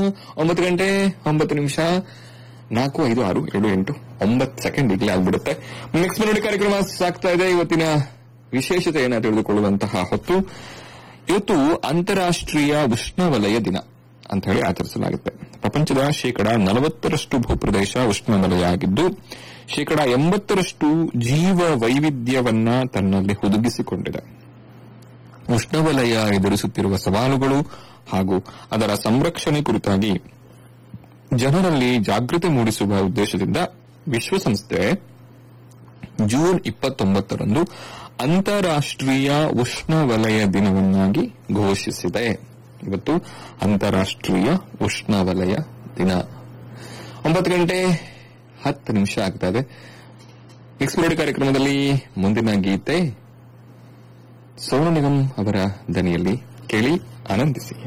ಒಂಬತ್ತು ಗಂಟೆ ಒಂಬತ್ತು ನಿಮಿಷ ನಾಲ್ಕು ಐದು ಆರು ಏಳು ಎಂಟು ಒಂಬತ್ತು ಸೆಕೆಂಡ್ ಈಗಲೇ ಆಗ್ಬಿಡುತ್ತೆ ನೆಕ್ಸ್ಟ್ ಮಿನಿಟ್ ಕಾರ್ಯಕ್ರಮ ಸಾಗ್ತಾ ಇದೆ ಇವತ್ತಿನ ವಿಶೇಷತೆಯನ್ನು ತಿಳಿದುಕೊಳ್ಳುವಂತಹ ಹೊತ್ತು ಇವತ್ತು ಅಂತಾರಾಷ್ಟ್ರೀಯ ಉಷ್ಣವಲಯ ದಿನ ಅಂತ ಹೇಳಿ ಆಚರಿಸಲಾಗುತ್ತೆ ಪ್ರಪಂಚದ ಶೇಕಡ ನಲವತ್ತರಷ್ಟು ಭೂಪ್ರದೇಶ ಉಷ್ಣವಲಯ ಆಗಿದ್ದು ಶೇಕಡ ಎಂಬತ್ತರಷ್ಟು ಜೀವ ವೈವಿಧ್ಯವನ್ನ ತನ್ನಲ್ಲಿ ಹುದುಗಿಸಿಕೊಂಡಿದೆ ಉಷ್ಣವಲಯ ಎದುರಿಸುತ್ತಿರುವ ಸವಾಲುಗಳು ಹಾಗೂ ಅದರ ಸಂರಕ್ಷಣೆ ಕುರಿತಾಗಿ ಜನರಲ್ಲಿ ಜಾಗೃತಿ ಮೂಡಿಸುವ ಉದ್ದೇಶದಿಂದ ವಿಶ್ವಸಂಸ್ಥೆ ಜೂನ್ ಇಪ್ಪತ್ತೊಂಬತ್ತರಂದು ಅಂತಾರಾಷ್ಟ್ರೀಯ ಉಷ್ಣವಲಯ ದಿನವನ್ನಾಗಿ ಘೋಷಿಸಿದೆ ಇವತ್ತು ಅಂತಾರಾಷ್ಟ್ರೀಯ ಉಷ್ಣವಲಯ ದಿನ ಒಂಬತ್ತು ಗಂಟೆ ಹತ್ತು ನಿಮಿಷ ಆಗ್ತಾ ಇದೆ ಎಕ್ಸ್ಪ್ಲೋರ್ಡ್ ಕಾರ್ಯಕ್ರಮದಲ್ಲಿ ಮುಂದಿನ ಗೀತೆ ಸೋನು ನಿಗಮ್ ಅವರ ದನಿಯಲ್ಲಿ ಕೇಳಿ ಆನಂದಿಸಿ